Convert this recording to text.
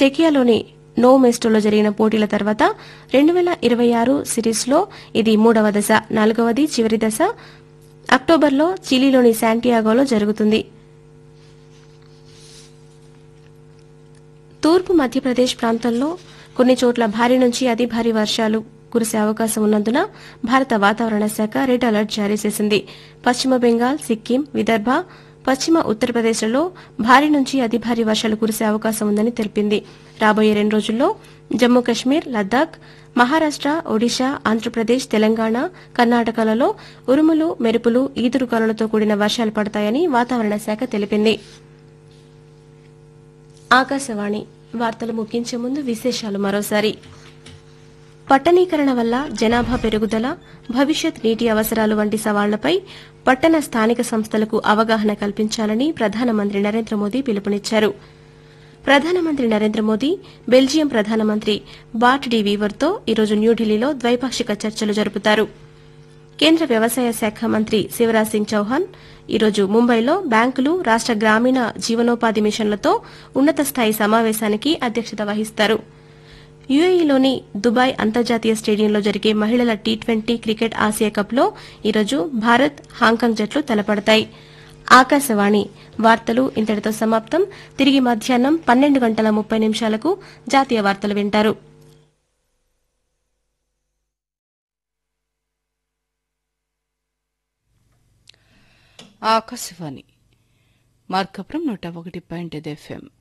చెకియాలోని no మెస్టోలో జరిగిన పోటీల తర్వాత రెండు వేల ఇరవై ఆరు సిరీస్లో ఇది మూడవ దశ నాలుగవది చివరి దశ అక్టోబర్లో చిలీలోని శాంటియాగోలో జరుగుతుంది తూర్పు మధ్యప్రదేశ్ ప్రాంతంలో కొన్ని చోట్ల భారీ నుంచి అతి భారీ వర్షాలు కురిసే అవకాశం ఉన్నందున భారత వాతావరణ శాఖ రెడ్ అలర్ట్ జారీ చేసింది పశ్చిమ బెంగాల్ సిక్కిం విదర్భ పశ్చిమ ఉత్తరప్రదేశ్లలో భారీ నుంచి అతి భారీ వర్షాలు కురిసే అవకాశం ఉందని తెలిపింది రాబోయే రెండు రోజుల్లో జమ్మూ కశ్మీర్ లద్దాఖ్ మహారాష్ట ఒడిశా ఆంధ్రప్రదేశ్ తెలంగాణ కర్ణాటకలలో ఉరుములు మెరుపులు ఈదురుగాలులతో కూడిన వర్షాలు పడతాయని వాతావరణ శాఖ తెలిపింది ఆకాశవాణి వార్తలు ముగించే ముందు విశేషాలు మరోసారి పట్టణీకరణ వల్ల జనాభా పెరుగుదల భవిష్యత్ నీటి అవసరాలు వంటి సవాళ్లపై పట్టణ స్థానిక సంస్థలకు అవగాహన కల్పించాలని ప్రధానమంత్రి నరేంద్ర మోదీ పిలుపునిచ్చారు ప్రధానమంత్రి నరేంద్ర మోదీ బెల్జియం ప్రధానమంత్రి బాట్ డి వీవర్తో ఈరోజు న్యూఢిల్లీలో ద్వైపాక్షిక చర్చలు జరుపుతారు కేంద్ర వ్యవసాయ శాఖ మంత్రి శివరాజ్ సింగ్ చౌహాన్ ఈరోజు ముంబైలో బ్యాంకులు రాష్ట గ్రామీణ జీవనోపాధి మిషన్లతో ఉన్నత స్థాయి సమావేశానికి అధ్యక్షత వహిస్తారు యుఏఈలోని దుబాయ్ అంతర్జాతీయ స్టేడియంలో జరిగే మహిళల టీ ట్వంటీ క్రికెట్ ఆసియా కప్లో ఈరోజు భారత్ హాంకాంగ్ జట్లు తలపడతాయి ఆకాశవాణి వార్తలు ఇంతటితో సమాప్తం తిరిగి మధ్యాహ్నం పన్నెండు గంటల ముప్పై నిమిషాలకు జాతీయ వార్తలు వింటారు ఆకాశవాణి మార్కపురం నూట ఒకటి పాయింట్ ఐదు ఎఫ్ఎం